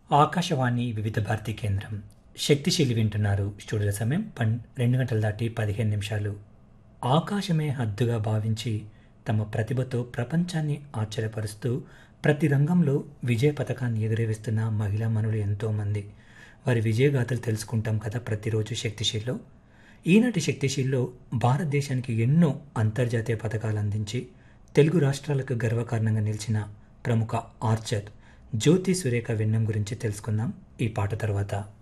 ఆకాశవాణి వివిధ భారతి కేంద్రం శక్తిశీలి వింటున్నారు స్టూడియో సమయం పన్ రెండు గంటల దాటి పదిహేను నిమిషాలు ఆకాశమే హద్దుగా భావించి తమ ప్రతిభతో ప్రపంచాన్ని ఆశ్చర్యపరుస్తూ ప్రతి రంగంలో విజయ పథకాన్ని ఎగురవేస్తున్న మహిళా మనులు ఎంతోమంది వారి విజయగాథలు తెలుసుకుంటాం కదా ప్రతిరోజు శక్తిశీల్లో ఈనాటి శక్తిశీల్లో భారతదేశానికి ఎన్నో అంతర్జాతీయ పథకాలు అందించి తెలుగు రాష్ట్రాలకు గర్వకారణంగా నిలిచిన ప్రముఖ ఆర్చర్ జ్యోతి సురేఖ వెన్నం గురించి తెలుసుకుందాం ఈ పాట తర్వాత